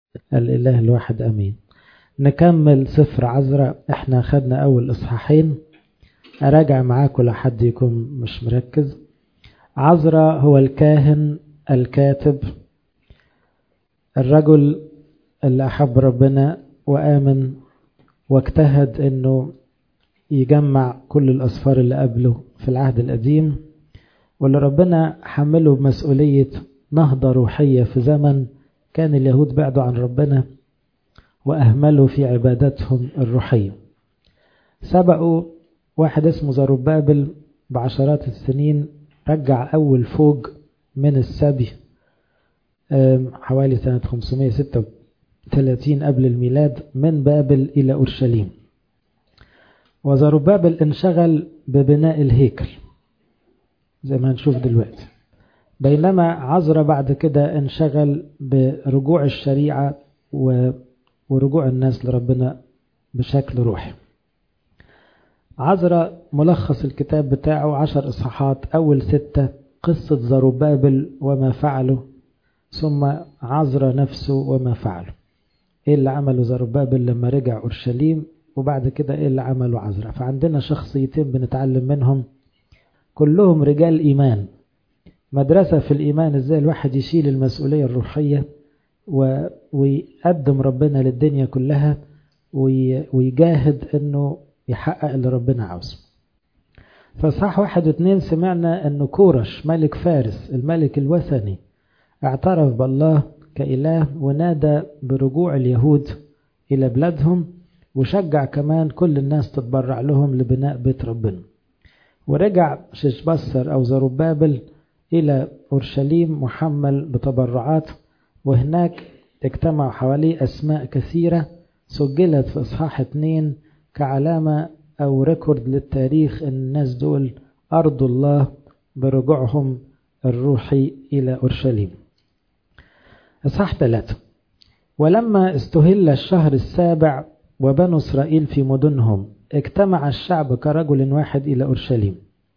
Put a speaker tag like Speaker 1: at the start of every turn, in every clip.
Speaker 1: الإله الواحد أمين نكمل سفر عزرا احنا خدنا أول إصحاحين أراجع معاكم لحد يكون مش مركز عزرا هو الكاهن الكاتب الرجل اللي أحب ربنا وآمن واجتهد أنه يجمع كل الأسفار اللي قبله في العهد القديم واللي ربنا حمله بمسؤولية نهضة روحية في زمن كان اليهود بعدوا عن ربنا وأهملوا في عبادتهم الروحية سبقوا واحد اسمه زروبابل بعشرات السنين رجع أول فوج من السبي حوالي سنة 536 قبل الميلاد من بابل إلى أورشليم وزروبابل انشغل ببناء الهيكل زي ما هنشوف دلوقتي بينما عزرا بعد كده انشغل برجوع الشريعة ورجوع الناس لربنا بشكل روحي عزرا ملخص الكتاب بتاعه عشر إصحاحات أول ستة قصة زروبابل وما فعله ثم عزرا نفسه وما فعله إيه اللي عمله زروبابل لما رجع أورشليم وبعد كده إيه اللي عمله عزرا فعندنا شخصيتين بنتعلم منهم كلهم رجال إيمان مدرسة في الإيمان إزاي الواحد يشيل المسؤولية الروحية ويقدم ربنا للدنيا كلها ويجاهد أنه يحقق اللي ربنا عاوزه فصح واحد واثنين سمعنا أنه كورش ملك فارس الملك الوثني اعترف بالله كإله ونادى برجوع اليهود إلى بلادهم وشجع كمان كل الناس تتبرع لهم لبناء بيت ربنا ورجع ششبصر أو زروبابل إلى أورشليم محمل بتبرعات وهناك اجتمع حواليه أسماء كثيرة سجلت في إصحاح اتنين كعلامة أو ريكورد للتاريخ إن الناس دول أرضوا الله برجوعهم الروحي إلى أورشليم إصحاح ثلاثة ولما استهل الشهر السابع وبنو إسرائيل في مدنهم اجتمع الشعب كرجل واحد إلى أورشليم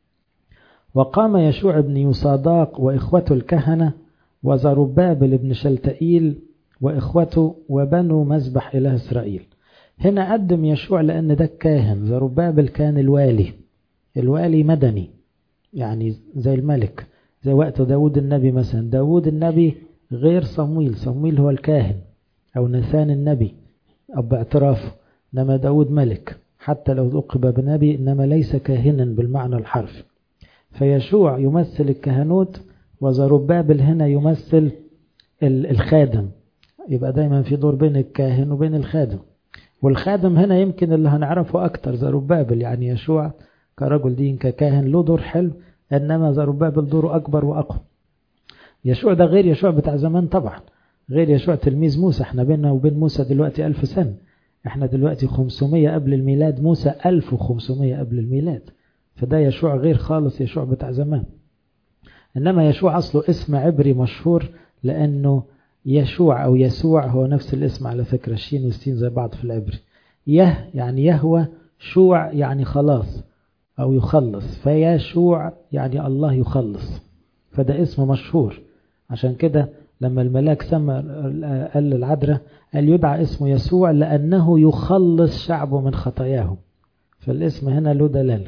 Speaker 1: وقام يشوع بن يصاداق وإخوته الكهنة وزربابل بن شلتئيل وإخوته وبنو مذبح إله إسرائيل هنا قدم يشوع لأن ده الكاهن زربابل كان الوالي الوالي مدني يعني زي الملك زي وقت داود النبي مثلا داود النبي غير صمويل صمويل هو الكاهن أو نثان النبي أو باعترافه إنما داود ملك حتى لو لقب بنبي إنما ليس كاهنا بالمعنى الحرفي فيشوع يمثل الكهنوت وزربابل هنا يمثل الخادم يبقى دايما في دور بين الكاهن وبين الخادم والخادم هنا يمكن اللي هنعرفه أكتر زربابل يعني يشوع كرجل دين ككاهن له دور حلو إنما زربابل دوره أكبر وأقوى يشوع ده غير يشوع بتاع زمان طبعا غير يشوع تلميذ موسى احنا بيننا وبين موسى دلوقتي ألف سنة احنا دلوقتي 500 قبل الميلاد موسى 1500 قبل الميلاد فده يشوع غير خالص يشوع بتاع زمان إنما يشوع أصله اسم عبري مشهور لأنه يشوع أو يسوع هو نفس الاسم على فكرة الشين والسين زي بعض في العبري يه يعني يهوى شوع يعني خلاص أو يخلص فيشوع يعني الله يخلص فده اسم مشهور عشان كده لما الملاك سمى قال للعذراء قال يدعى اسمه يسوع لأنه يخلص شعبه من خطاياهم فالاسم هنا له دلالة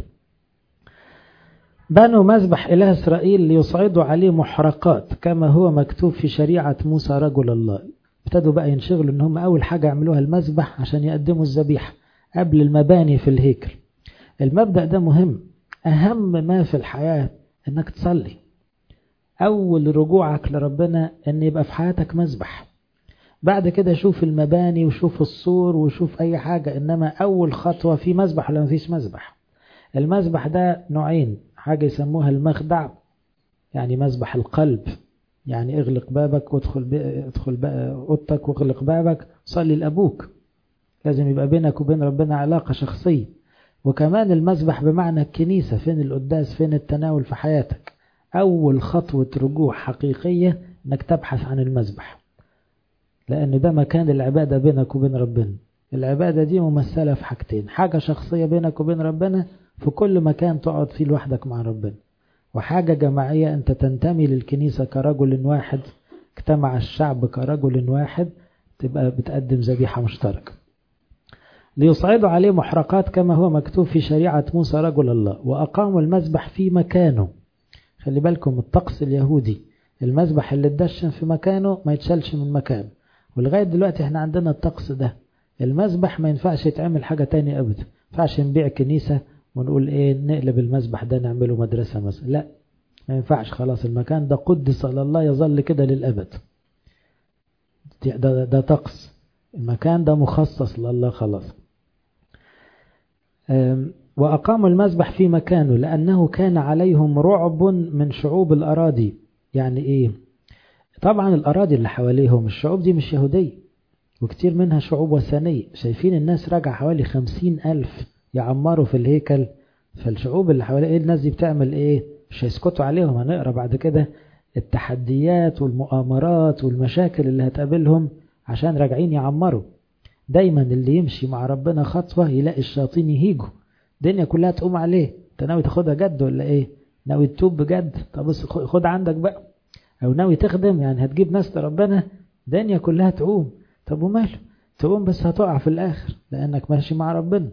Speaker 1: بنوا مذبح إله إسرائيل ليصعدوا عليه محرقات كما هو مكتوب في شريعة موسى رجل الله ابتدوا بقى ينشغلوا ان هم أول حاجة يعملوها المذبح عشان يقدموا الذبيحة قبل المباني في الهيكل المبدأ ده مهم أهم ما في الحياة انك تصلي أول رجوعك لربنا ان يبقى في حياتك مذبح بعد كده شوف المباني وشوف الصور وشوف أي حاجة إنما أول خطوة في مذبح ولا مفيش مذبح المذبح ده نوعين حاجة يسموها المخدع يعني مذبح القلب يعني اغلق بابك وادخل ادخل بقى اوضتك واغلق بابك صلي لابوك لازم يبقى بينك وبين ربنا علاقة شخصية وكمان المذبح بمعنى الكنيسة فين القداس فين التناول في حياتك أول خطوة رجوع حقيقية انك تبحث عن المذبح لأن ده مكان العبادة بينك وبين ربنا العبادة دي ممثلة في حاجتين حاجة شخصية بينك وبين ربنا في كل مكان تقعد فيه لوحدك مع ربنا وحاجة جماعية أنت تنتمي للكنيسة كرجل واحد اجتمع الشعب كرجل واحد تبقى بتقدم ذبيحة مشتركة ليصعدوا عليه محرقات كما هو مكتوب في شريعة موسى رجل الله وأقاموا المذبح في مكانه خلي بالكم الطقس اليهودي المذبح اللي اتدشن في مكانه ما يتشالش من مكانه ولغاية دلوقتي احنا عندنا الطقس ده المذبح ما ينفعش يتعمل حاجة تانية أبدا ما ينفعش نبيع كنيسة ونقول ايه نقلب المذبح ده نعمله مدرسة مثلا لا ما ينفعش خلاص المكان ده قدس على الله يظل كده للأبد ده, ده طقس المكان ده مخصص لله خلاص وأقاموا المذبح في مكانه لأنه كان عليهم رعب من شعوب الأراضي يعني إيه طبعا الأراضي اللي حواليهم الشعوب دي مش يهودية وكتير منها شعوب وثنية شايفين الناس راجع حوالي خمسين ألف يعمروا في الهيكل فالشعوب اللي حواليه إيه الناس دي بتعمل إيه مش هيسكتوا عليهم هنقرأ بعد كده التحديات والمؤامرات والمشاكل اللي هتقابلهم عشان راجعين يعمروا دايما اللي يمشي مع ربنا خطوة يلاقي الشياطين يهيجوا الدنيا كلها تقوم عليه انت ناوي تاخدها جد ولا ايه ناوي تتوب بجد طب بص خد عندك بقى او ناوي تخدم يعني هتجيب ناس لربنا الدنيا كلها تقوم طب وماله تقوم بس هتقع في الاخر لانك ماشي مع ربنا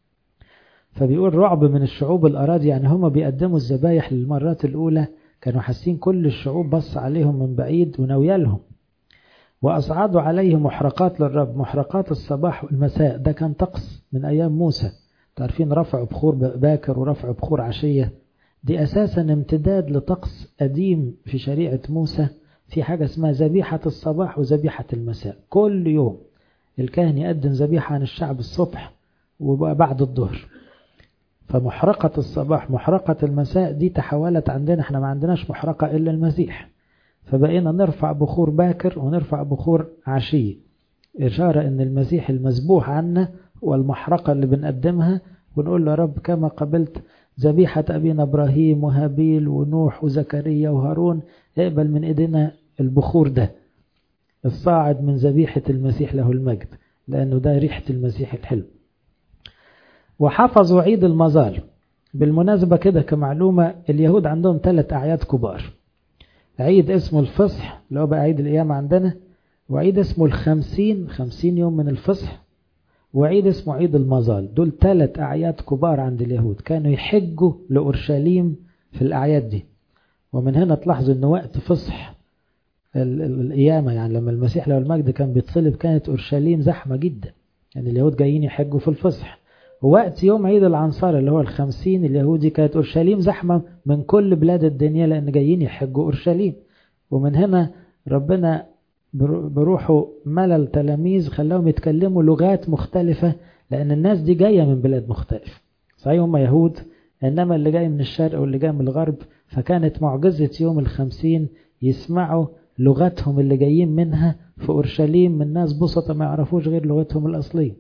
Speaker 1: فبيقول رعب من الشعوب الأراضي يعني هم بيقدموا الذبايح للمرات الأولى كانوا حاسين كل الشعوب بص عليهم من بعيد وناويالهم وأصعدوا عليه محرقات للرب محرقات الصباح والمساء ده كان طقس من أيام موسى تعرفين رفع بخور باكر ورفع بخور عشية دي أساسا امتداد لطقس قديم في شريعة موسى في حاجة اسمها ذبيحة الصباح وذبيحة المساء كل يوم الكاهن يقدم ذبيحة عن الشعب الصبح وبعد الظهر فمحرقة الصباح محرقة المساء دي تحولت عندنا احنا ما عندناش محرقة إلا المسيح فبقينا نرفع بخور باكر ونرفع بخور عشية إشارة أن المسيح المذبوح عنا والمحرقة اللي بنقدمها ونقول له رب كما قبلت ذبيحة أبينا إبراهيم وهابيل ونوح وزكريا وهارون اقبل من إيدينا البخور ده الصاعد من ذبيحة المسيح له المجد لأنه ده ريحة المسيح الحلو وحفظوا عيد المظال بالمناسبة كده كمعلومة اليهود عندهم ثلاث أعياد كبار عيد اسمه الفصح اللي هو بقى عيد القيامة عندنا وعيد اسمه الخمسين خمسين يوم من الفصح وعيد اسمه عيد المظال دول ثلاث أعياد كبار عند اليهود كانوا يحجوا لأورشليم في الأعياد دي ومن هنا تلاحظوا أن وقت فصح القيامة يعني لما المسيح له المجد كان بيتصلب كانت أورشليم زحمة جدا يعني اليهود جايين يحجوا في الفصح ووقت يوم عيد العنصار اللي هو الخمسين اليهودي كانت أورشليم زحمة من كل بلاد الدنيا لأن جايين يحجوا أورشليم ومن هنا ربنا بروحه ملى التلاميذ خلاهم يتكلموا لغات مختلفة لأن الناس دي جاية من بلاد مختلفة صحيح هم يهود إنما اللي جاي من الشرق واللي جاي من الغرب فكانت معجزة يوم الخمسين يسمعوا لغتهم اللي جايين منها في أورشليم من ناس بسطة ما يعرفوش غير لغتهم الأصلية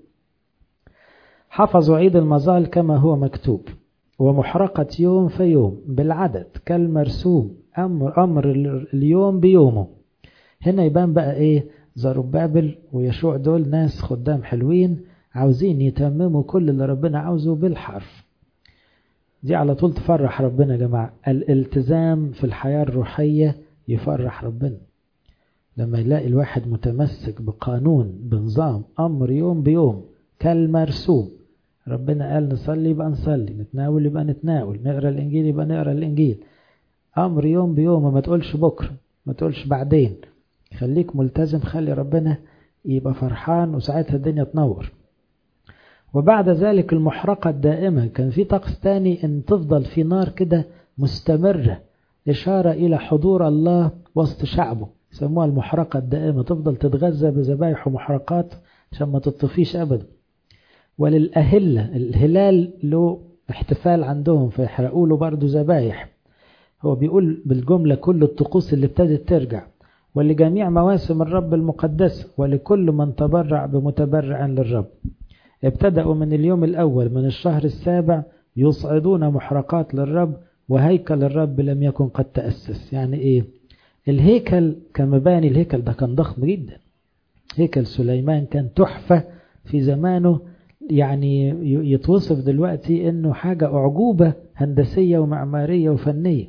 Speaker 1: حفظوا عيد المظال كما هو مكتوب ومحرقة يوم في يوم بالعدد كالمرسوم أمر, أمر اليوم بيومه هنا يبان بقى إيه زربابل ويشوع دول ناس خدام حلوين عاوزين يتمموا كل اللي ربنا عاوزه بالحرف دي على طول تفرح ربنا يا جماعة الالتزام في الحياة الروحية يفرح ربنا لما يلاقي الواحد متمسك بقانون بنظام أمر يوم بيوم كالمرسوم ربنا قال نصلي يبقى نصلي نتناول يبقى نتناول نقرا الانجيل يبقى نقرا الانجيل امر يوم بيوم ما تقولش بكره ما تقولش بعدين خليك ملتزم خلي ربنا يبقى فرحان وساعتها الدنيا تنور وبعد ذلك المحرقة الدائمة كان في طقس تاني ان تفضل في نار كده مستمرة إشارة إلى حضور الله وسط شعبه يسموها المحرقة الدائمة تفضل تتغذى بذبائح ومحرقات عشان ما تطفيش أبدا وللأهلة الهلال له احتفال عندهم فيحرقوا له برضه ذبايح هو بيقول بالجملة كل الطقوس اللي ابتدت ترجع ولجميع مواسم الرب المقدسة ولكل من تبرع بمتبرع للرب ابتدأوا من اليوم الأول من الشهر السابع يصعدون محرقات للرب وهيكل الرب لم يكن قد تأسس يعني ايه الهيكل كمباني الهيكل ده كان ضخم جدا هيكل سليمان كان تحفة في زمانه يعني يتوصف دلوقتي انه حاجة اعجوبة هندسية ومعمارية وفنية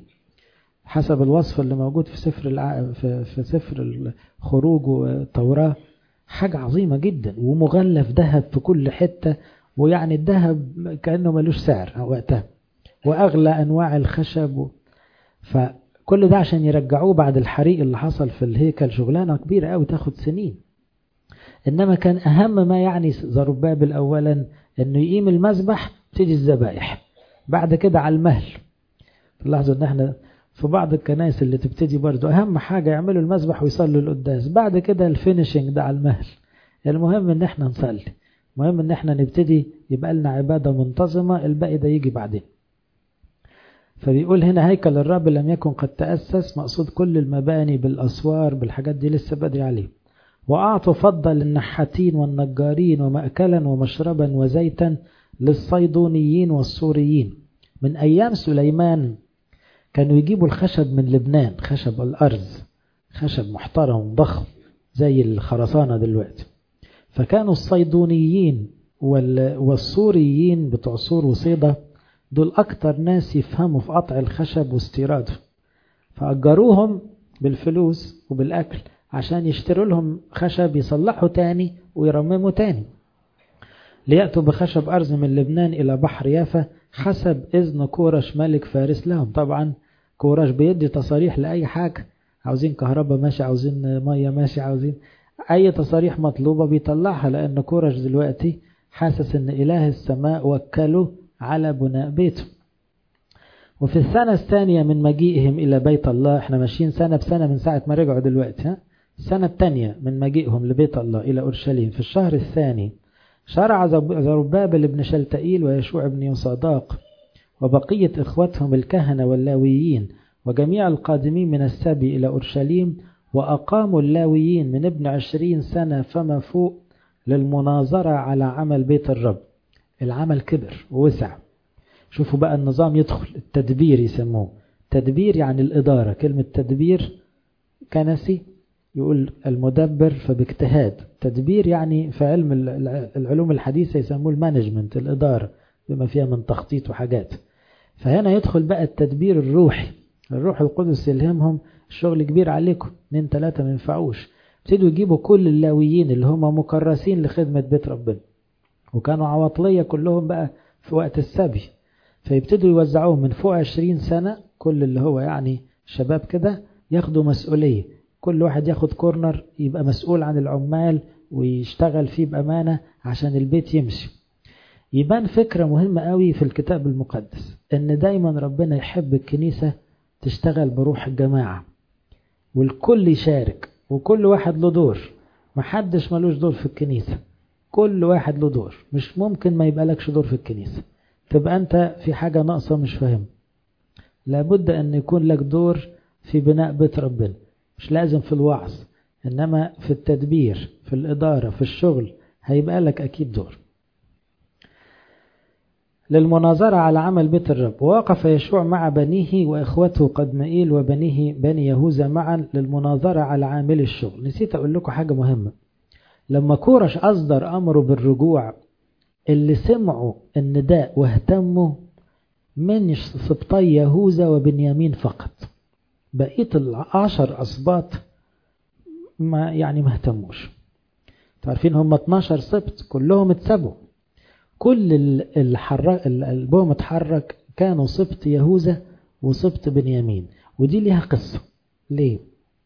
Speaker 1: حسب الوصف اللي موجود في سفر الع... في... في سفر الخروج والتوراة حاجة عظيمة جدا ومغلف ذهب في كل حتة ويعني الذهب كأنه ملوش سعر وقتها وأغلى أنواع الخشب و... فكل ده عشان يرجعوه بعد الحريق اللي حصل في الهيكل شغلانة كبيرة قوي تاخد سنين إنما كان أهم ما يعني زربابل أولا إنه يقيم المذبح تيجي الذبائح بعد كده على المهل تلاحظوا إن إحنا في بعض الكنائس اللي تبتدي برضو أهم حاجة يعملوا المذبح ويصلوا القداس بعد كده الفينيشنج ده على المهل المهم إن إحنا نصلي المهم إن إحنا نبتدي يبقى لنا عبادة منتظمة الباقي ده يجي بعدين فبيقول هنا هيكل الرب لم يكن قد تأسس مقصود كل المباني بالأسوار بالحاجات دي لسه بدري عليه وأعطوا فضة للنحاتين والنجارين ومأكلا ومشربا وزيتا للصيدونيين والسوريين من أيام سليمان كانوا يجيبوا الخشب من لبنان خشب الأرز خشب محترم ضخم زي الخرسانة دلوقتي فكانوا الصيدونيين والسوريين بتوع سور وصيدة دول أكتر ناس يفهموا في قطع الخشب واستيراده فأجروهم بالفلوس وبالأكل عشان يشتروا لهم خشب يصلحوا تاني ويرمموا تاني ليأتوا بخشب أرز من لبنان إلى بحر يافا حسب إذن كورش ملك فارس لهم طبعا كورش بيدي تصاريح لأي حاجة عاوزين كهرباء ماشي عاوزين مية ماشي عاوزين أي تصاريح مطلوبة بيطلعها لأن كورش دلوقتي حاسس أن إله السماء وكله على بناء بيته وفي السنة الثانية من مجيئهم إلى بيت الله احنا ماشيين سنة بسنة من ساعة ما رجعوا دلوقتي ها السنة الثانية من مجيئهم لبيت الله إلى أورشليم في الشهر الثاني شرع زربابل بن شلتئيل ويشوع بن يصاداق وبقية إخوتهم الكهنة واللاويين وجميع القادمين من السبي إلى أورشليم وأقاموا اللاويين من ابن عشرين سنة فما فوق للمناظرة على عمل بيت الرب العمل كبر ووسع شوفوا بقى النظام يدخل التدبير يسموه تدبير يعني الإدارة كلمة تدبير كنسي يقول المدبر فباجتهاد تدبير يعني في علم العلوم الحديثة يسموه المانجمنت الإدارة بما فيها من تخطيط وحاجات فهنا يدخل بقى التدبير الروحي الروح القدس يلهمهم الشغل كبير عليكم اتنين تلاتة ما ينفعوش ابتدوا يجيبوا كل اللاويين اللي هم مكرسين لخدمة بيت ربنا وكانوا عواطلية كلهم بقى في وقت السبي فيبتدوا يوزعوهم من فوق عشرين سنة كل اللي هو يعني شباب كده ياخدوا مسؤولية كل واحد ياخد كورنر يبقى مسؤول عن العمال ويشتغل فيه بأمانة عشان البيت يمشي يبان فكرة مهمة قوي في الكتاب المقدس ان دايما ربنا يحب الكنيسة تشتغل بروح الجماعة والكل يشارك وكل واحد له دور محدش ملوش دور في الكنيسة كل واحد له دور مش ممكن ما يبقى لكش دور في الكنيسة تبقى انت في حاجة ناقصة مش فاهم لابد ان يكون لك دور في بناء بيت ربنا مش لازم في الوعظ انما في التدبير في الادارة في الشغل هيبقى لك اكيد دور للمناظرة على عمل بيت الرب ووقف يشوع مع بنيه وإخوته قدمئيل وبنيه بني يهوذا معا للمناظرة على عامل الشغل نسيت أقول لكم حاجة مهمة لما كورش أصدر أمره بالرجوع اللي سمعوا النداء واهتموا من سبطي يهوذا وبنيامين فقط بقية العشر أسباط ما يعني ما اهتموش تعرفين هم 12 سبط كلهم اتسبوا كل اللي حرك البوم اتحرك كانوا سبط يهوذا وسبط بنيامين ودي ليها قصة ليه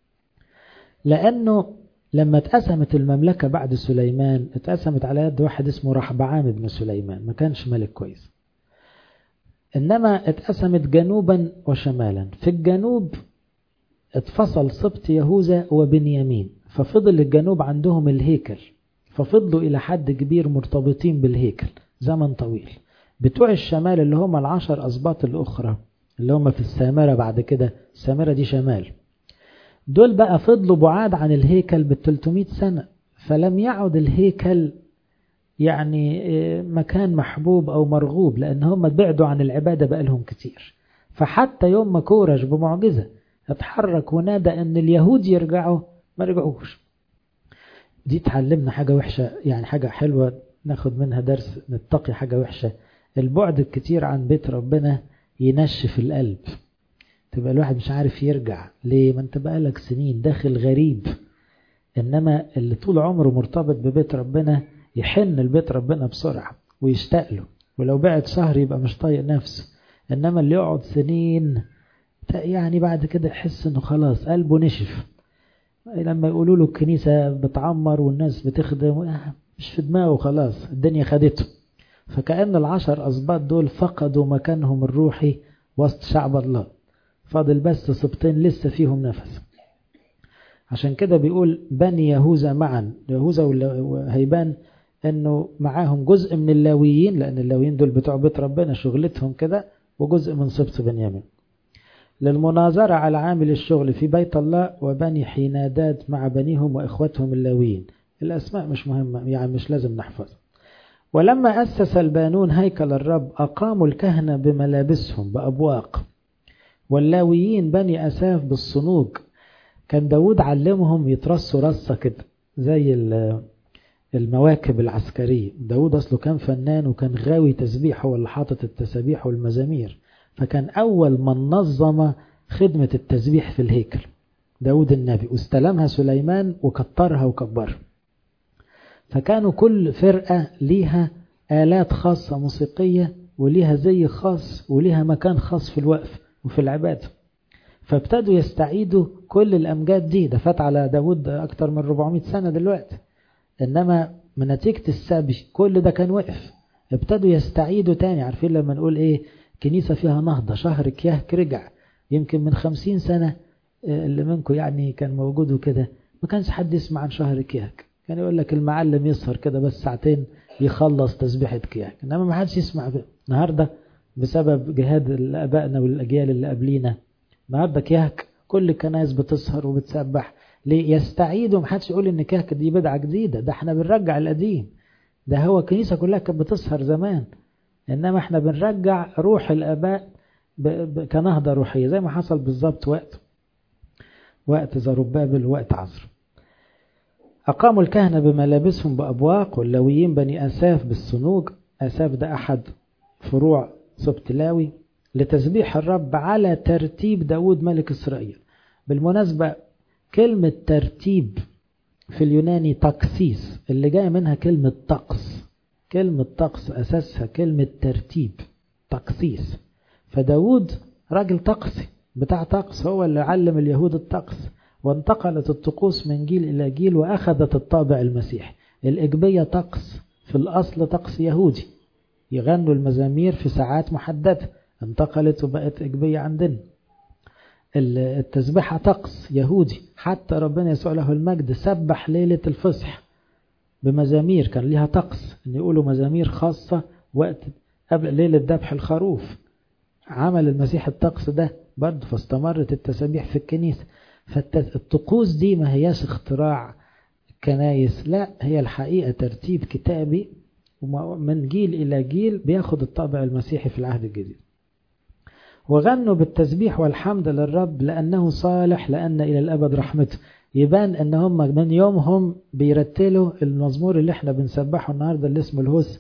Speaker 1: لأنه لما اتقسمت المملكة بعد سليمان اتقسمت على يد واحد اسمه رحبعام بن سليمان ما كانش ملك كويس إنما اتقسمت جنوبا وشمالا في الجنوب اتفصل سبط يهوذا وبنيامين ففضل الجنوب عندهم الهيكل ففضلوا إلى حد كبير مرتبطين بالهيكل زمن طويل بتوع الشمال اللي هم العشر أسباط الأخرى اللي هم في السامرة بعد كده السامرة دي شمال دول بقى فضلوا بعاد عن الهيكل بال 300 سنة فلم يعد الهيكل يعني مكان محبوب أو مرغوب لأن هم بعدوا عن العبادة بقى لهم كتير فحتى يوم ما كورش بمعجزة اتحرك ونادى أن اليهود يرجعوا ما رجعوش دي تعلمنا حاجة وحشة يعني حاجة حلوة ناخد منها درس نتقي حاجة وحشة البعد الكتير عن بيت ربنا ينشف القلب تبقى الواحد مش عارف يرجع ليه ما انت بقالك سنين داخل غريب إنما اللي طول عمره مرتبط ببيت ربنا يحن لبيت ربنا بسرعة ويشتاق له ولو بعد شهر يبقى مش طايق نفسه إنما اللي يقعد سنين يعني بعد كده يحس إنه خلاص قلبه نشف لما يقولوا له الكنيسة بتعمر والناس بتخدم مش في دماغه خلاص الدنيا خدته فكأن العشر أسباط دول فقدوا مكانهم الروحي وسط شعب الله فاضل بس سبطين لسه فيهم نفس عشان كده بيقول بني يهوذا معا يهوذا وهيبان انه معاهم جزء من اللاويين لان اللاويين دول بتوع بيت ربنا شغلتهم كده وجزء من سبط بنيامين للمناظرة على عامل الشغل في بيت الله وبني حيناداد مع بنيهم وإخوتهم اللاويين الأسماء مش مهمة يعني مش لازم نحفظها ولما أسس البانون هيكل الرب أقاموا الكهنة بملابسهم بأبواق واللاويين بني أساف بالصنوج كان داود علمهم يترصوا رصة كده زي المواكب العسكرية داود أصله كان فنان وكان غاوي تسبيح هو اللي حاطط التسابيح والمزامير فكان أول من نظم خدمة التسبيح في الهيكل داود النبي واستلمها سليمان وكترها وكبرها فكانوا كل فرقة ليها آلات خاصة موسيقية وليها زي خاص وليها مكان خاص في الوقف وفي العبادة فابتدوا يستعيدوا كل الأمجاد دي ده فات على داود أكتر من 400 سنة دلوقتي إنما من نتيجة السبي كل ده كان وقف ابتدوا يستعيدوا تاني عارفين لما نقول إيه كنيسة فيها نهضة شهر كيهك رجع يمكن من خمسين سنة اللي منكم يعني كان موجود وكده ما كانش حد يسمع عن شهر كيهك كان يقول لك المعلم يسهر كده بس ساعتين يخلص تسبيحة كيهك إنما ما حدش يسمع بقى. النهاردة بسبب جهاد آبائنا والأجيال اللي قبلينا النهاردة كيهك كل الكنائس بتسهر وبتسبح ليه يستعيدوا ما حدش يقول إن كيهك دي بدعة جديدة ده احنا بنرجع القديم ده هو الكنيسة كلها كانت بتسهر زمان إنما احنا بنرجع روح الآباء ب... ب... كنهضة روحية زي ما حصل بالظبط وقت وقت زربابل وقت عصر أقاموا الكهنة بملابسهم بأبواق واللويين بني أساف بالصنوج أساف ده أحد فروع سبط لاوي لتسبيح الرب على ترتيب داود ملك إسرائيل بالمناسبة كلمة ترتيب في اليوناني تقسيس اللي جاية منها كلمة طقس كلمة طقس أساسها كلمة ترتيب تقسيس فداود راجل طقسي بتاع طقس هو اللي علم اليهود الطقس وانتقلت الطقوس من جيل إلى جيل وأخذت الطابع المسيحي الإجبية طقس في الأصل طقس يهودي يغنوا المزامير في ساعات محددة انتقلت وبقت إجبية عندنا التسبيحة طقس يهودي حتى ربنا يسوع له المجد سبح ليلة الفصح بمزامير كان ليها طقس ان يقولوا مزامير خاصة وقت قبل ليلة ذبح الخروف عمل المسيح الطقس ده برضه فاستمرت التسابيح في الكنيسة فالطقوس دي ما هياش اختراع كنايس لا هي الحقيقة ترتيب كتابي ومن جيل إلى جيل بياخد الطابع المسيحي في العهد الجديد وغنوا بالتسبيح والحمد للرب لأنه صالح لأن إلى الأبد رحمته يبان ان هم من يومهم بيرتلوا المزمور اللي احنا بنسبحه النهارده اللي اسمه الهوس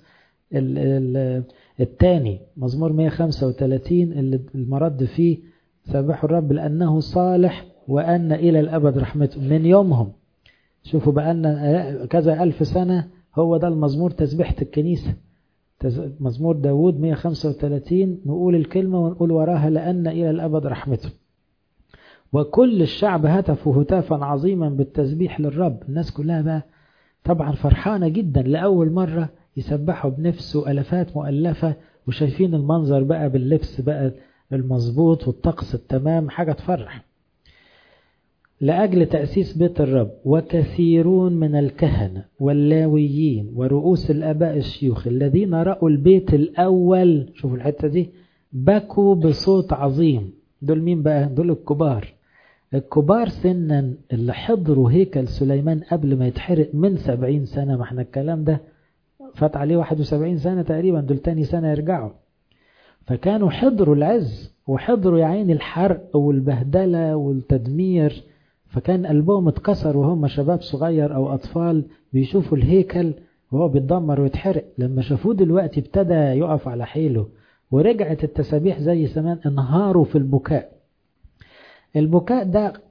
Speaker 1: الثاني مزمور 135 اللي المرد فيه سبحوا الرب لانه صالح وان الى الابد رحمته من يومهم شوفوا بقالنا كذا الف سنه هو ده المزمور تسبيحه الكنيسه مزمور داود 135 نقول الكلمه ونقول وراها لان الى الابد رحمته وكل الشعب هتفوا هتافا عظيما بالتسبيح للرب الناس كلها بقى طبعا فرحانة جدا لأول مرة يسبحوا بنفسه ألفات مؤلفة وشايفين المنظر بقى باللبس بقى المظبوط والطقس التمام حاجة تفرح لأجل تأسيس بيت الرب وكثيرون من الكهنة واللاويين ورؤوس الآباء الشيوخ الذين رأوا البيت الأول شوفوا الحتة دي بكوا بصوت عظيم دول مين بقى دول الكبار الكبار سنا اللي حضروا هيكل سليمان قبل ما يتحرق من سبعين سنة ما احنا الكلام ده فات عليه واحد وسبعين سنة تقريبا دول تاني سنة يرجعوا فكانوا حضروا العز وحضروا يا عيني الحرق والبهدلة والتدمير فكان قلبهم اتكسر وهم شباب صغير أو أطفال بيشوفوا الهيكل وهو بيتدمر ويتحرق لما شافوه دلوقتي ابتدى يقف على حيله ورجعت التسابيح زي زمان انهاروا في البكاء البكاء ده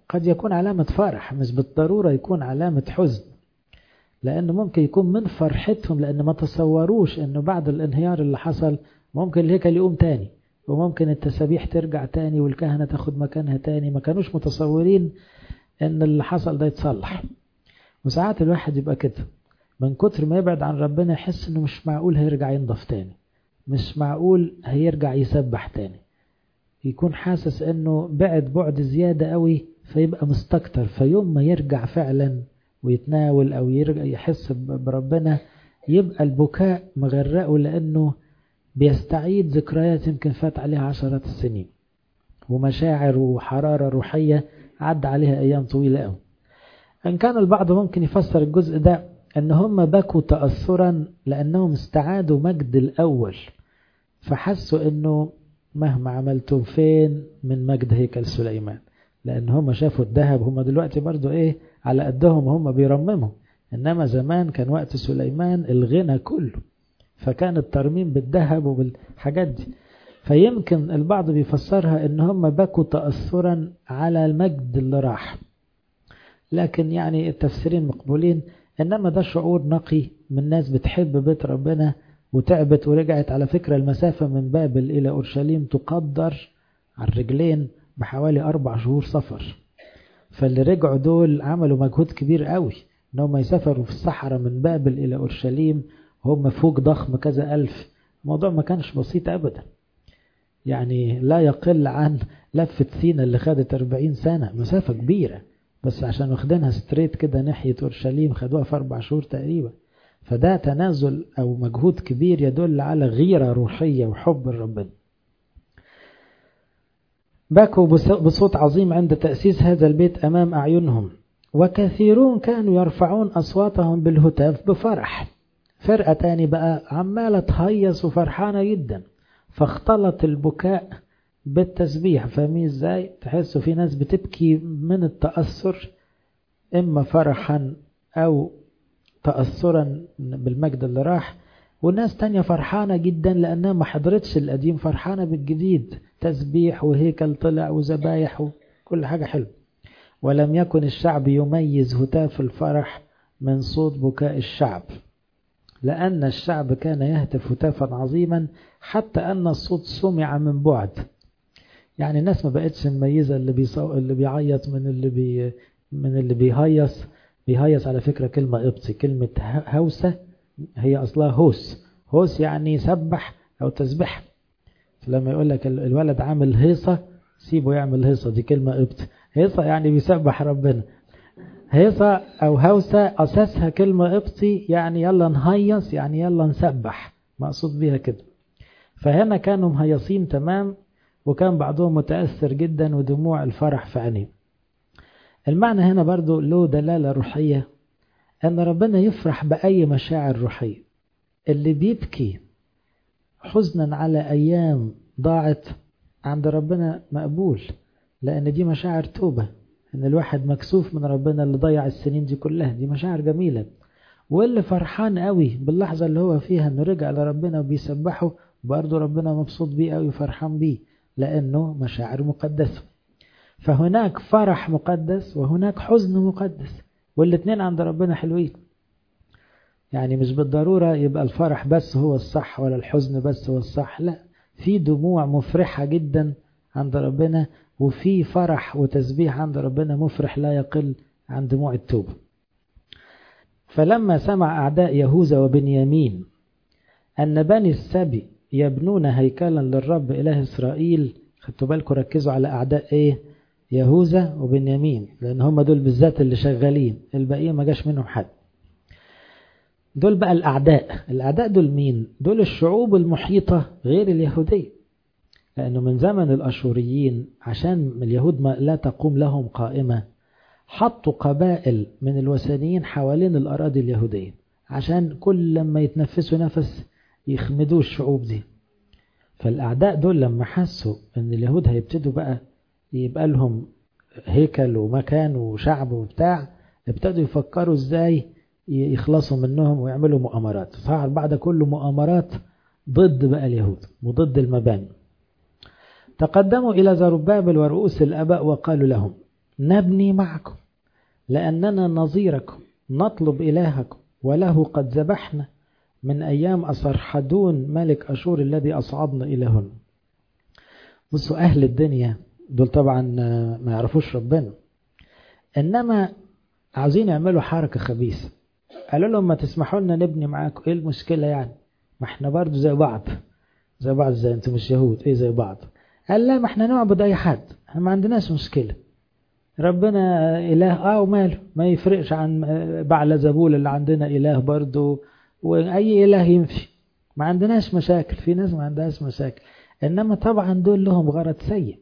Speaker 1: قد يكون علامة فرح مش بالضرورة يكون علامة حزن لأنه ممكن يكون من فرحتهم لأن ما تصوروش أنه بعد الانهيار اللي حصل ممكن الهيكل يقوم تاني وممكن التسابيح ترجع تاني والكهنة تاخد مكانها تاني ما كانوش متصورين أن اللي حصل ده يتصلح وساعات الواحد يبقى كده من كتر ما يبعد عن ربنا يحس أنه مش معقول هيرجع ينضف تاني مش معقول هيرجع يسبح تاني يكون حاسس أنه بعد بعد زيادة قوي فيبقى مستكتر فيوم ما يرجع فعلا ويتناول أو يرجع يحس بربنا يبقى البكاء مغرقه لأنه بيستعيد ذكريات يمكن فات عليها عشرات السنين ومشاعر وحرارة روحية عدى عليها أيام طويلة قوي إن كان البعض ممكن يفسر الجزء ده أن هم بكوا تأثرا لأنهم استعادوا مجد الأول فحسوا أنه مهما عملتم فين من مجد هيكل سليمان لأن هم شافوا الذهب هم دلوقتي برضو إيه على قدهم هم بيرمموا إنما زمان كان وقت سليمان الغنى كله فكان الترميم بالذهب وبالحاجات دي فيمكن البعض بيفسرها ان هم بكوا تأثرا على المجد اللي راح لكن يعني التفسيرين مقبولين انما ده شعور نقي من ناس بتحب بيت ربنا وتعبت ورجعت على فكرة المسافة من بابل إلى أورشليم تقدر على الرجلين بحوالي أربع شهور سفر فاللي رجعوا دول عملوا مجهود كبير قوي انهم يسافروا في الصحراء من بابل إلى أورشليم هم فوق ضخم كذا ألف الموضوع ما كانش بسيط أبدا يعني لا يقل عن لفة سينا اللي خدت 40 سنة مسافة كبيرة بس عشان واخدينها ستريت كده ناحية أورشليم خدوها في أربع شهور تقريبا فده تنازل أو مجهود كبير يدل على غيرة روحية وحب ربنا بكوا بصوت عظيم عند تأسيس هذا البيت أمام أعينهم وكثيرون كانوا يرفعون أصواتهم بالهتاف بفرح فرقة تاني بقى عمالة تهيص وفرحانة جدا فاختلط البكاء بالتسبيح فاهمين ازاي تحسوا في ناس بتبكي من التأثر إما فرحا أو تأثرا بالمجد اللي راح وناس تانية فرحانة جدا لأنها ما حضرتش القديم فرحانة بالجديد تسبيح وهيكل طلع وذبايح وكل حاجة حلوة ولم يكن الشعب يميز هتاف الفرح من صوت بكاء الشعب لأن الشعب كان يهتف هتافا عظيما حتى أن الصوت سمع من بعد يعني الناس ما بقتش مميزة اللي بيصو... اللي بيعيط من اللي بي... من اللي بيهيص بيهيص على فكرة كلمة قبطي كلمة هوسة هي أصلها هوس هوس يعني سبح أو تسبح فلما يقول لك الولد عامل هيصة سيبه يعمل هيصة دي كلمة قبطي هيصة يعني بيسبح ربنا هيصة أو هوسة أساسها كلمة قبطي يعني يلا نهيص يعني يلا نسبح مقصود بيها كده فهنا كانوا مهيصين تمام وكان بعضهم متأثر جدا ودموع الفرح في عينيه المعنى هنا برضو له دلالة روحية أن ربنا يفرح بأي مشاعر روحية اللي بيبكي حزنا على أيام ضاعت عند ربنا مقبول لأن دي مشاعر توبة ان الواحد مكسوف من ربنا اللي ضيع السنين دي كلها دي مشاعر جميلة واللي فرحان قوي باللحظة اللي هو فيها انه رجع لربنا وبيسبحه برضه ربنا مبسوط بيه قوي فرحان بيه لانه مشاعر مقدسة فهناك فرح مقدس وهناك حزن مقدس والاتنين عند ربنا حلوين يعني مش بالضرورة يبقى الفرح بس هو الصح ولا الحزن بس هو الصح لا في دموع مفرحة جدا عند ربنا وفي فرح وتسبيح عند ربنا مفرح لا يقل عن دموع التوبة فلما سمع أعداء يهوذا وبنيامين أن بني السبي يبنون هيكلا للرب إله إسرائيل خدتوا بالكم ركزوا على أعداء إيه يهوذا وبنيامين لأن هم دول بالذات اللي شغالين الباقيين ما جاش منهم حد دول بقى الأعداء الأعداء دول مين دول الشعوب المحيطة غير اليهودية لأنه من زمن الأشوريين عشان اليهود ما لا تقوم لهم قائمة حطوا قبائل من الوثنيين حوالين الأراضي اليهودية عشان كل لما يتنفسوا نفس يخمدوا الشعوب دي فالأعداء دول لما حسوا أن اليهود هيبتدوا بقى يبقى لهم هيكل ومكان وشعب وبتاع ابتدوا يفكروا ازاي يخلصوا منهم ويعملوا مؤامرات صار بعد كل مؤامرات ضد بقى اليهود وضد المباني تقدموا إلى زربابل ورؤوس الأباء وقالوا لهم نبني معكم لأننا نظيركم نطلب إلهكم وله قد ذبحنا من أيام أصرحدون ملك أشور الذي أصعدنا إلى هنا بصوا أهل الدنيا دول طبعا ما يعرفوش ربنا إنما عاوزين يعملوا حركة خبيثة قالوا لهم ما تسمحوا لنا نبني معاكم ايه المشكلة يعني ما احنا برضو زي بعض زي بعض زي انتم مش يهود ايه زي بعض قال لا ما احنا نعبد اي حد احنا ما عندناش مشكلة ربنا اله اه وماله ما يفرقش عن بعل زبول اللي عندنا اله برضو واي اله يمشي ما عندناش مشاكل في ناس ما عندهاش مشاكل انما طبعا دول لهم غرض سيء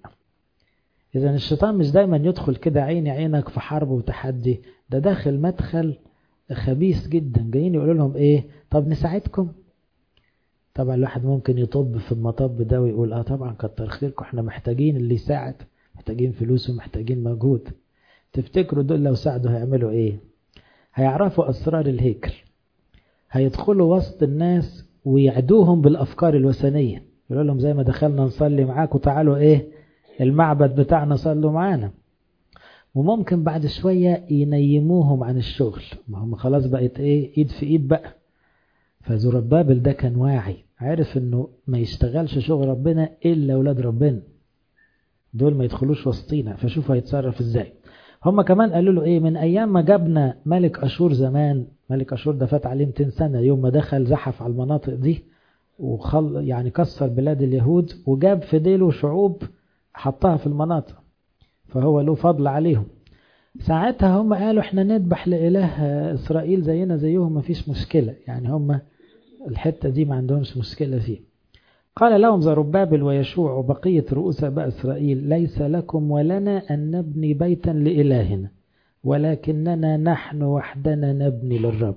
Speaker 1: اذا الشيطان مش دايما يدخل كده عيني عينك في حرب وتحدي ده داخل مدخل خبيث جدا جايين يقولوا لهم ايه طب نساعدكم طبعا الواحد ممكن يطب في المطب ده ويقول اه طبعا كتر خيركم احنا محتاجين اللي يساعد محتاجين فلوس ومحتاجين مجهود تفتكروا دول لو ساعدوا هيعملوا ايه هيعرفوا اسرار الهيكل هيدخلوا وسط الناس ويعدوهم بالافكار الوثنيه يقولوا لهم زي ما دخلنا نصلي معاكم تعالوا ايه المعبد بتاعنا صلوا معانا وممكن بعد شوية ينيموهم عن الشغل ما هم خلاص بقت ايه ايد في ايد بقى فزربابل ده كان واعي عارف انه ما يشتغلش شغل ربنا الا اولاد ربنا دول ما يدخلوش وسطينا فشوفوا هيتصرف ازاي هم كمان قالوا له ايه من ايام ما جابنا ملك اشور زمان ملك اشور ده فات عليه 200 سنة يوم ما دخل زحف على المناطق دي وخل يعني كسر بلاد اليهود وجاب في ديله شعوب حطها في المناطق فهو له فضل عليهم ساعتها هم قالوا احنا نذبح لإله إسرائيل زينا زيهم مفيش مشكلة يعني هم الحتة دي ما عندهمش مشكلة فيه قال لهم زربابل ويشوع وبقية رؤوس أباء إسرائيل ليس لكم ولنا أن نبني بيتا لإلهنا ولكننا نحن وحدنا نبني للرب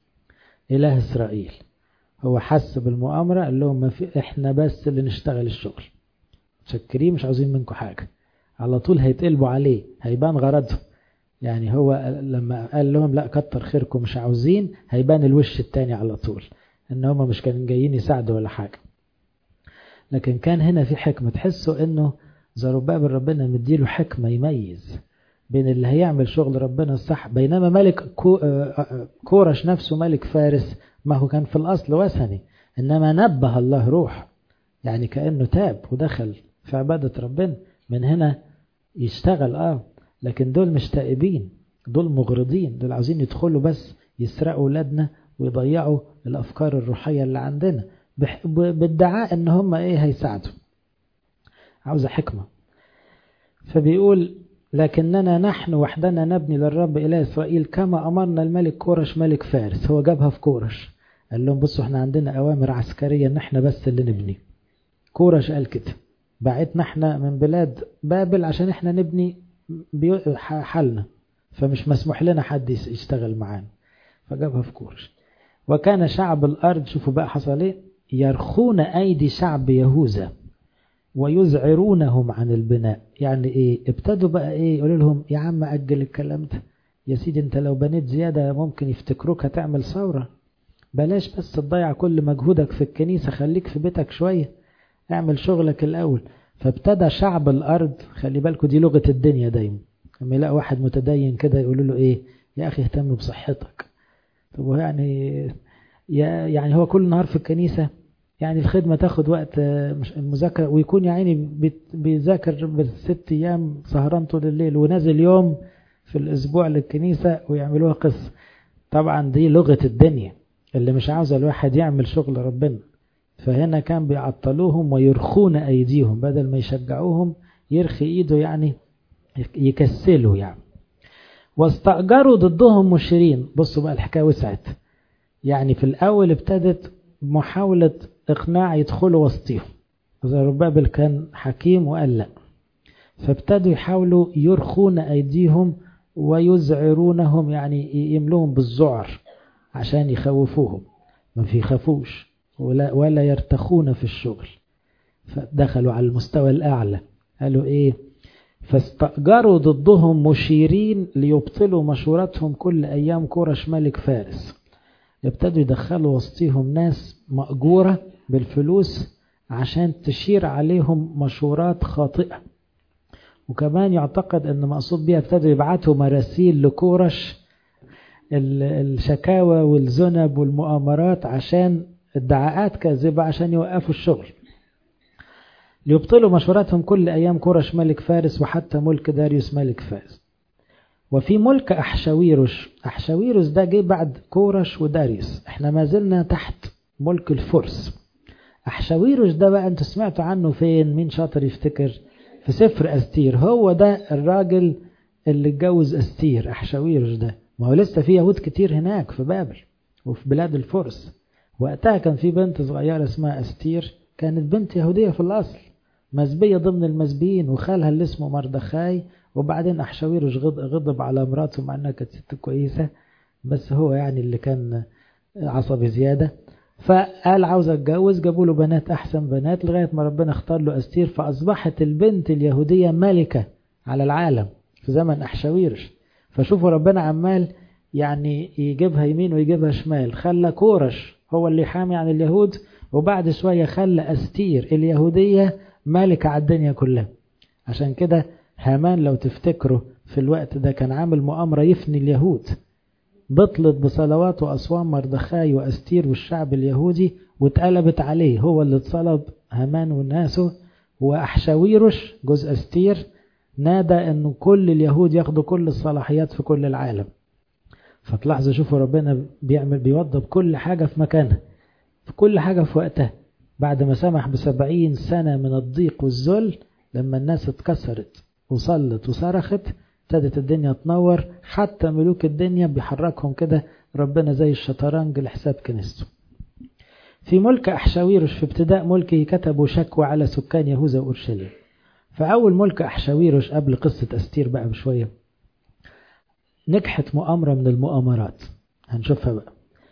Speaker 1: إله إسرائيل هو حس بالمؤامرة قال لهم ما في احنا بس اللي نشتغل الشغل متشكرين مش عاوزين منكم حاجة على طول هيتقلبوا عليه هيبان غرضهم يعني هو لما قال لهم لا كتر خيركم مش عاوزين هيبان الوش التاني على طول ان هم مش كانوا جايين يساعدوا ولا حاجة لكن كان هنا في حكمة تحسوا انه زربابل ربنا مديله حكمة يميز بين اللي هيعمل شغل ربنا الصح بينما ملك كورش نفسه ملك فارس ما هو كان في الأصل وثني إنما نبه الله روح يعني كأنه تاب ودخل في عبادة ربنا من هنا يشتغل آه لكن دول مش تائبين دول مغرضين دول عاوزين يدخلوا بس يسرقوا ولادنا ويضيعوا الأفكار الروحية اللي عندنا بادعاء إن هم إيه هيساعدوا عاوزة حكمة فبيقول لكننا نحن وحدنا نبني للرب إله إسرائيل كما أمرنا الملك كورش ملك فارس هو جابها في كورش قال لهم بصوا احنا عندنا أوامر عسكرية ان احنا بس اللي نبني كورش قال كده بعتنا احنا من بلاد بابل عشان احنا نبني حالنا فمش مسموح لنا حد يشتغل معانا فجابها في كورش وكان شعب الأرض شوفوا بقى حصل ايه يرخون أيدي شعب يهوذا ويزعرونهم عن البناء يعني ايه ابتدوا بقى ايه يقولوا لهم يا عم أجل الكلام ده يا سيدي انت لو بنيت زيادة ممكن يفتكروك هتعمل ثورة بلاش بس تضيع كل مجهودك في الكنيسة خليك في بيتك شوية اعمل شغلك الأول فابتدى شعب الأرض خلي بالكوا دي لغة الدنيا دايما لما يلاقي واحد متدين كده يقولوا له ايه يا أخي اهتم بصحتك طب يعني يعني هو كل نهار في الكنيسة يعني الخدمة تاخد وقت المذاكرة ويكون يا عيني بيذاكر بالست أيام سهران طول الليل ونازل يوم في الأسبوع للكنيسة ويعملوها قصة طبعا دي لغة الدنيا اللي مش عاوز الواحد يعمل شغل ربنا فهنا كان بيعطلوهم ويرخون أيديهم بدل ما يشجعوهم يرخي إيده يعني يكسلوا يعني واستأجروا ضدهم مشيرين بصوا بقى الحكاية وسعت يعني في الأول ابتدت محاولة إقناع يدخلوا وسطهم زربابل كان حكيم وقال لا فابتدوا يحاولوا يرخون أيديهم ويزعرونهم يعني يملوهم بالذعر عشان يخوفوهم ما في خافوش ولا, ولا يرتخون في الشغل فدخلوا على المستوى الأعلى قالوا إيه فاستأجروا ضدهم مشيرين ليبطلوا مشورتهم كل أيام كورش ملك فارس يبتدوا يدخلوا وسطيهم ناس مأجورة بالفلوس عشان تشير عليهم مشورات خاطئة وكمان يعتقد أن مقصود بيها ابتدوا يبعتوا مراسيل لكورش الشكاوى والذنب والمؤامرات عشان ادعاءات كاذبة عشان يوقفوا الشغل ليبطلوا مشوراتهم كل أيام كورش ملك فارس وحتى ملك داريوس ملك فارس وفي ملك أحشاويروش أحشاويروس ده جه بعد كورش وداريوس احنا ما زلنا تحت ملك الفرس أحشاويروش ده بقى انتوا سمعتوا عنه فين مين شاطر يفتكر في سفر أستير هو ده الراجل اللي اتجوز أستير أحشاويروش ده ما هو لسه في يهود كتير هناك في بابل وفي بلاد الفرس وقتها كان في بنت صغيرة اسمها أستير كانت بنت يهودية في الأصل مزبية ضمن المزبيين وخالها اللي اسمه مردخاي وبعدين أحشاويروش غضب على مراته مع أنها كانت ست كويسة بس هو يعني اللي كان عصبي زيادة فقال عاوز اتجوز جابوا له بنات أحسن بنات لغاية ما ربنا اختار له أستير فأصبحت البنت اليهودية ملكة على العالم في زمن أحشاويرش فشوفوا ربنا عمال يعني يجيبها يمين ويجيبها شمال خلى كورش هو اللي حامي عن اليهود وبعد شوية خلى أستير اليهودية مالكة على الدنيا كلها عشان كده هامان لو تفتكروا في الوقت ده كان عامل مؤامرة يفني اليهود بطلت بصلوات وأصوام مردخاي وأستير والشعب اليهودي واتقلبت عليه هو اللي اتصلب هامان وناسه وأحشاويرش جزء أستير نادى أن كل اليهود ياخدوا كل الصلاحيات في كل العالم فتلاحظوا شوفوا ربنا بيعمل بيوضب كل حاجة في مكانها في كل حاجة في وقتها بعد ما سمح بسبعين سنة من الضيق والذل لما الناس اتكسرت وصلت وصرخت ابتدت الدنيا تنور حتى ملوك الدنيا بيحركهم كده ربنا زي الشطرنج لحساب كنيسته في ملك أحشاويرش في ابتداء ملكه كتبوا شكوى على سكان يهوذا وأورشليم فأول ملك أحشاويرش قبل قصة أستير بقى بشوية نجحت مؤامرة من المؤامرات هنشوفها بقى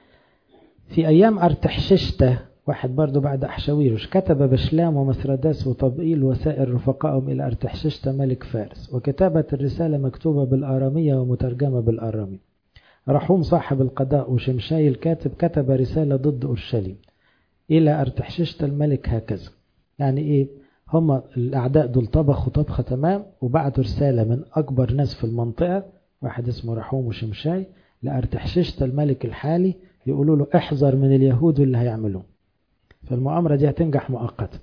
Speaker 1: في أيام أرتحششته واحد برضو بعد أحشاويرش كتب بشلام ومسرداس وطبئيل وسائر رفقائهم إلى أرتحششته ملك فارس وكتابة الرسالة مكتوبة بالآرامية ومترجمة بالآرامي رحوم صاحب القضاء وشمشاي الكاتب كتب رسالة ضد أورشليم إلى أرتحششته الملك هكذا يعني إيه هم الأعداء دول طبخوا طبخة تمام وبعتوا رسالة من أكبر ناس في المنطقة واحد اسمه رحوم وشمشاي لأرتحششته الملك الحالي يقولوا له احذر من اليهود واللي هيعملوه فالمؤامرة دي هتنجح مؤقتا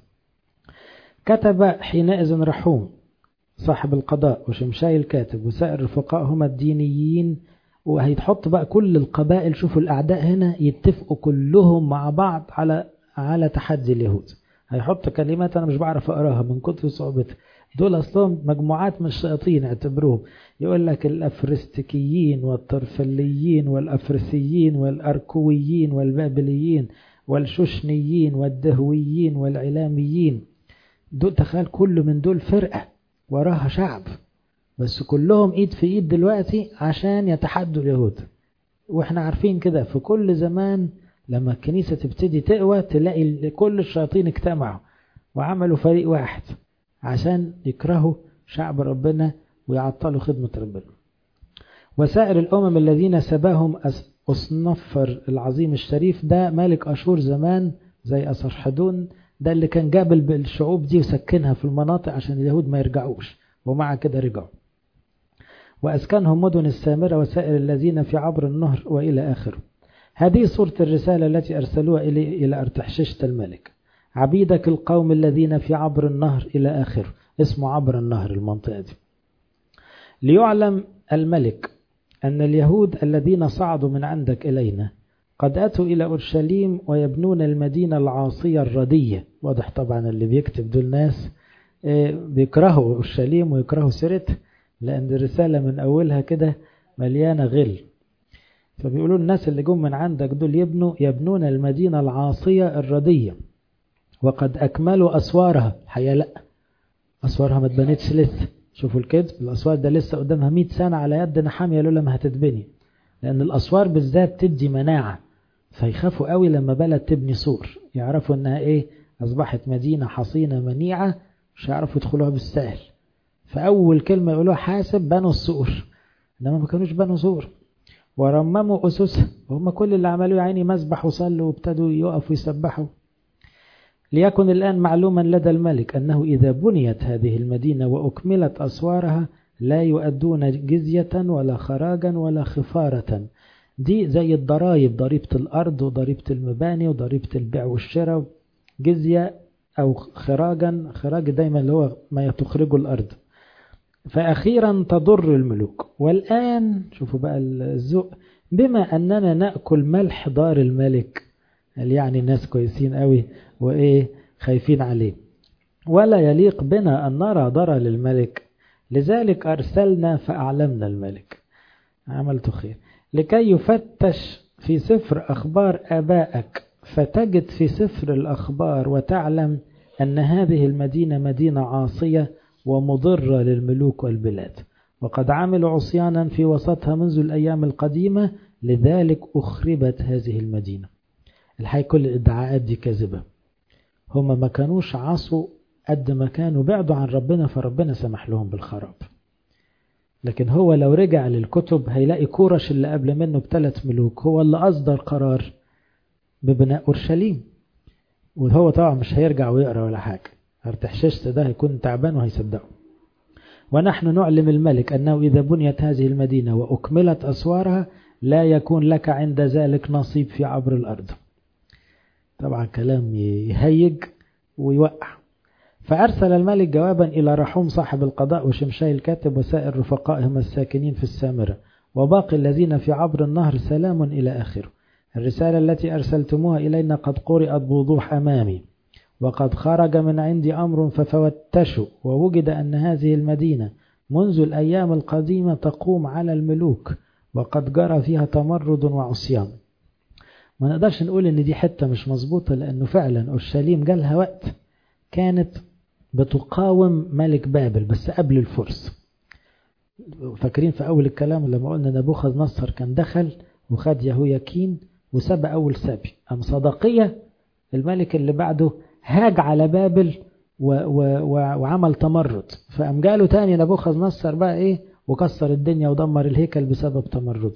Speaker 1: كتب حينئذ رحوم صاحب القضاء وشمشاي الكاتب وسائر رفقاء هم الدينيين وهيتحط بقى كل القبائل شوفوا الأعداء هنا يتفقوا كلهم مع بعض على على تحدي اليهود هيحط كلمات أنا مش بعرف أقراها من كتر صعوبتها دول أصلهم مجموعات من الشياطين اعتبروهم يقول لك الأفرستكيين والطرفليين والأفرسيين والأركويين والبابليين والششنيين والدهويين والعلاميين دول تخيل كل من دول فرقة وراها شعب بس كلهم ايد في ايد دلوقتي عشان يتحدوا اليهود واحنا عارفين كده في كل زمان لما الكنيسة تبتدي تقوى تلاقي كل الشياطين اجتمعوا وعملوا فريق واحد عشان يكرهوا شعب ربنا ويعطلوا خدمة ربنا وسائر الأمم الذين سباهم أصنفر العظيم الشريف ده ملك أشور زمان زي أسرحدون ده اللي كان جابل بالشعوب دي وسكنها في المناطق عشان اليهود ما يرجعوش ومع كده رجعوا وأسكنهم مدن السامرة وسائر الذين في عبر النهر وإلى آخره هذه صورة الرسالة التي أرسلوها إلي إلى أرتحششت الملك عبيدك القوم الذين في عبر النهر إلى آخره اسمه عبر النهر المنطقة دي ليعلم الملك أن اليهود الذين صعدوا من عندك إلينا قد أتوا إلى أورشليم ويبنون المدينة العاصية الردية واضح طبعا اللي بيكتب دول ناس بيكرهوا أورشليم ويكرهوا سيرتها لأن الرسالة من أولها كده مليانة غل فبيقولوا الناس اللي جم من عندك دول يبنوا يبنون المدينة العاصية الردية وقد أكملوا أسوارها الحقيقة لا أسوارها ما اتبنتش لسه شوفوا الكذب الأسوار ده لسه قدامها 100 سنة على يد نحامية لولا ما هتتبني لأن الأسوار بالذات تدي مناعة فيخافوا قوي لما بلد تبني سور يعرفوا إنها إيه أصبحت مدينة حصينة منيعة مش هيعرفوا يدخلوها بالسهل فأول كلمة يقولوها حاسب بنوا السور إنما ما كانوش بنوا سور ورمموا أسسها وهم كل اللي عملوه يا عيني مسبح وصلوا وابتدوا يقفوا يسبحوا ليكن الآن معلوما لدى الملك أنه إذا بنيت هذه المدينة وأكملت أسوارها لا يؤدون جزية ولا خراجا ولا خفارة دي زي الضرائب ضريبة الأرض وضريبة المباني وضريبة البيع والشراء جزية أو خراجا خراج دايما اللي هو ما تخرجه الأرض فأخيرا تضر الملوك والآن شوفوا بقى الذوق بما أننا نأكل ملح دار الملك يعني الناس كويسين قوي وإيه خايفين عليه ولا يليق بنا أن نرى ضرر للملك لذلك أرسلنا فأعلمنا الملك عملت خير لكي يفتش في سفر أخبار آبائك فتجد في سفر الأخبار وتعلم أن هذه المدينة مدينة عاصية ومضرة للملوك والبلاد وقد عملوا عصيانا في وسطها منذ الأيام القديمة لذلك أخربت هذه المدينة الحقيقة كل الادعاءات دي كاذبة هم ما كانوش عصوا قد ما كانوا بعدوا عن ربنا فربنا سمح لهم بالخراب لكن هو لو رجع للكتب هيلاقي كورش اللي قبل منه بثلاث ملوك هو اللي أصدر قرار ببناء أورشليم وهو طبعا مش هيرجع ويقرأ ولا حاجة ارتحششت ده هيكون تعبان وهيصدقه ونحن نعلم الملك أنه إذا بنيت هذه المدينة وأكملت أسوارها لا يكون لك عند ذلك نصيب في عبر الأرض طبعا كلام يهيج ويوقع فأرسل الملك جوابا إلى رحوم صاحب القضاء وشمشاي الكاتب وسائر رفقائهم الساكنين في السامرة وباقي الذين في عبر النهر سلام إلى آخره الرسالة التي أرسلتموها إلينا قد قرأت بوضوح أمامي وقد خرج من عندي أمر ففتشوا ووجد أن هذه المدينة منذ الأيام القديمة تقوم على الملوك وقد جرى فيها تمرد وعصيان ما نقدرش نقول ان دي حتة مش مظبوطة لانه فعلا اورشليم جالها وقت كانت بتقاوم ملك بابل بس قبل الفرس فاكرين في اول الكلام لما قلنا نبوخذ نصر كان دخل وخد يهوياكين وسبى اول سبي ام صدقية الملك اللي بعده هاج على بابل و و و وعمل تمرد فقام جاله تاني نبوخذ نصر بقى ايه وكسر الدنيا ودمر الهيكل بسبب تمرده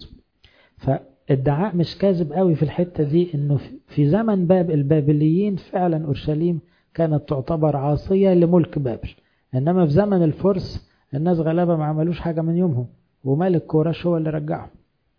Speaker 1: فادعاء مش كاذب قوي في الحتة دي انه في زمن باب البابليين فعلا اورشليم كانت تعتبر عاصية لملك بابل انما في زمن الفرس الناس غلابة ما عملوش حاجة من يومهم وملك كورش هو اللي رجعهم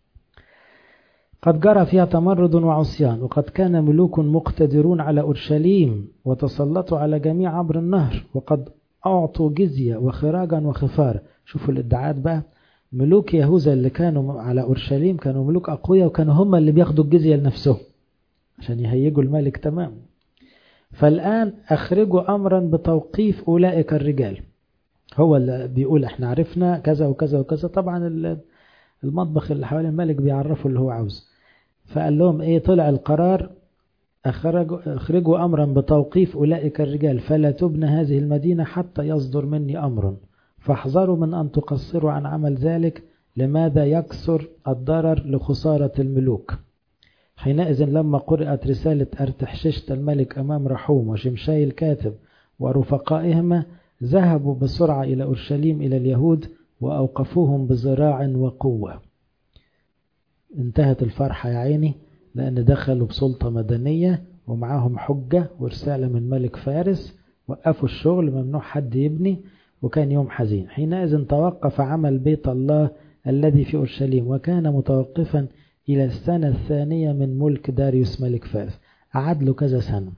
Speaker 1: قد جرى فيها تمرد وعصيان وقد كان ملوك مقتدرون على أورشليم وتسلطوا على جميع عبر النهر وقد أعطوا جزية وخراجا وخفار شوفوا الادعاءات بقى ملوك يهوذا اللي كانوا على أورشليم كانوا ملوك أقوياء وكانوا هم اللي بياخدوا الجزية لنفسهم عشان يهيجوا الملك تمام فالآن أخرجوا أمرا بتوقيف أولئك الرجال هو اللي بيقول احنا عرفنا كذا وكذا وكذا طبعا المطبخ اللي حوالين الملك بيعرفوا اللي هو عاوزه فقال لهم ايه طلع القرار أخرجوا, أخرجوا أمرا بتوقيف أولئك الرجال فلا تبنى هذه المدينة حتى يصدر مني أمر فاحذروا من أن تقصروا عن عمل ذلك لماذا يكثر الضرر لخسارة الملوك حينئذ لما قرأت رسالة أرتحششت الملك أمام رحوم وشمشاي الكاتب ورفقائهما ذهبوا بسرعة إلى أورشليم إلى اليهود وأوقفوهم بذراع وقوة انتهت الفرحة يا عيني لأن دخلوا بسلطة مدنية ومعاهم حجة ورسالة من ملك فارس وقفوا الشغل ممنوع حد يبني وكان يوم حزين حينئذ توقف عمل بيت الله الذي في أورشليم وكان متوقفا إلى السنة الثانية من ملك داريوس ملك فارس قعد له كذا سنة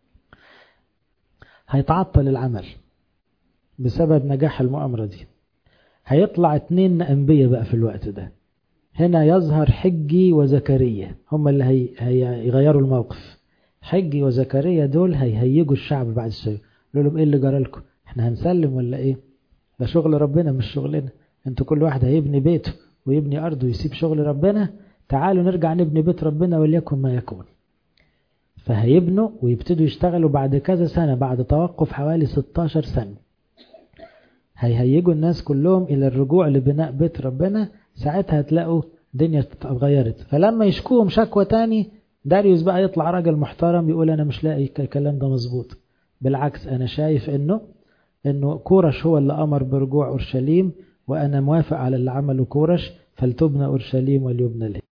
Speaker 1: هيتعطل العمل بسبب نجاح المؤامرة دي هيطلع اتنين أنبياء بقى في الوقت ده هنا يظهر حجي وزكريا هم اللي هي هيغيروا الموقف حجي وزكريا دول هيهيجوا الشعب بعد شوية يقولوا لهم ايه اللي جرى لكم احنا هنسلم ولا ايه ده شغل ربنا مش شغلنا انتوا كل واحد هيبني بيته ويبني ارضه ويسيب شغل ربنا تعالوا نرجع نبني بيت ربنا وليكن ما يكون فهيبنوا ويبتدوا يشتغلوا بعد كذا سنة بعد توقف حوالي 16 سنة هيهيجوا الناس كلهم إلى الرجوع لبناء بيت ربنا ساعتها هتلاقوا الدنيا اتغيرت فلما يشكوهم شكوى تاني داريوس بقى يطلع راجل محترم يقول أنا مش لاقي الكلام ده مظبوط بالعكس أنا شايف إنه إنه كورش هو اللي أمر برجوع أورشليم وأنا موافق على اللي عمله كورش فلتبنى أورشليم وليبنى له